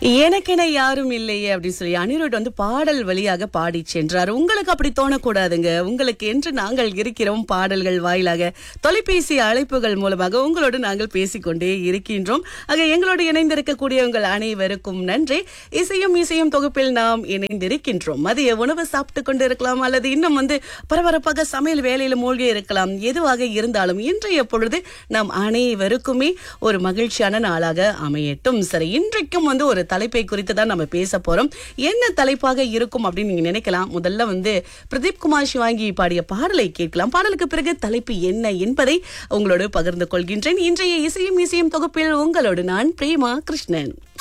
எனக்கென யாரும் இல்லையே அப்படின்னு சொல்லி அனிருட் வந்து பாடல் வழியாக பாடி சென்றார் உங்களுக்கு அப்படி தோணக்கூடாதுங்க உங்களுக்கு என்று நாங்கள் இருக்கிறோம் பாடல்கள் வாயிலாக தொலைபேசி அழைப்புகள் மூலமாக உங்களோடு நாங்கள் பேசிக்கொண்டே இருக்கின்றோம் ஆக எங்களோடு இணைந்திருக்கக்கூடிய உங்கள் அனைவருக்கும் நன்றி இசையும் இசையும் தொகுப்பில் நாம் இணைந்திருக்கின்றோம் மதிய உணவு சாப்பிட்டு கொண்டு இருக்கலாம் அல்லது இன்னும் வந்து பரபரப்பாக சமையல் வேலையில மூழ்கி இருக்கலாம் எதுவாக இருந்தாலும் இன்றைய பொழுது நாம் அனைவருக்குமே ஒரு மகிழ்ச்சியான நாளாக அமையட்டும் சரி இன்றைக்கும் வந்து ஒரு தலைப்பை குறித்து தான் நம்ம பேச போறோம் என்ன தலைப்பாக இருக்கும் அப்படின்னு நீங்க நினைக்கலாம் முதல்ல வந்து பிரதீப் குமார் சிவாங்கி பாடிய பாடலை கேட்கலாம் பாடலுக்கு பிறகு தலைப்பு என்ன என்பதை உங்களோடு பகிர்ந்து கொள்கின்றேன் இன்றைய இசையும் இசையும் தொகுப்பில் உங்களோடு நான் பிரேமா கிருஷ்ணன்